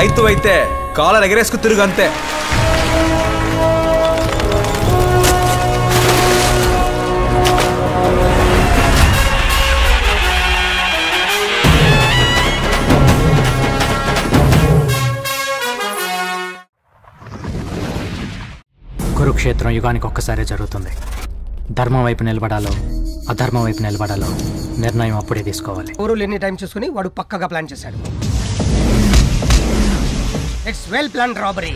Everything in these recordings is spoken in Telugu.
రైతు అయితే కాలర్ ఎగరేసుకు తిరుగు అంతే కురుక్షేత్రం యుగానికి ఒక్కసారే జరుగుతుంది ధర్మం వైపు నిలబడాలో అధర్మం వైపు నిలబడాలో నిర్ణయం అప్పుడే తీసుకోవాలి ఊరు ఎన్ని టైం చూసుకుని వాడు పక్కగా ప్లాన్ చేశాడు ఇట్స్ వెల్ ప్లాన్ రాబరీ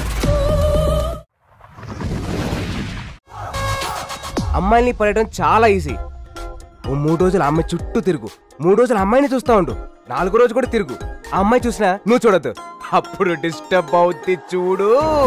అమ్మాయిని పడటం చాలా ఈజీ ఓ మూడు రోజులు ఆ అమ్మాయి చుట్టూ తిరుగు మూడు రోజులు అమ్మాయిని చూస్తా ఉండు నాలుగో రోజు కూడా తిరుగు ఆ అమ్మాయి చూసినా నువ్వు చూడొద్దు అప్పుడు డిస్టర్బ్ అవుద్ది చూడు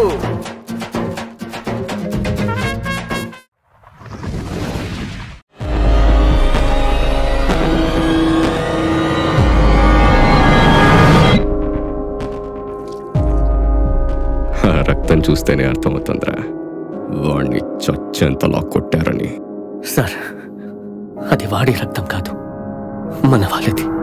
ఆ రక్తం చూస్తేనే అర్థమవుతుందిరా వాణ్ణి చచ్చెంతలా కొట్టారని సార్ అది వాడి రక్తం కాదు మన వాళ్ళది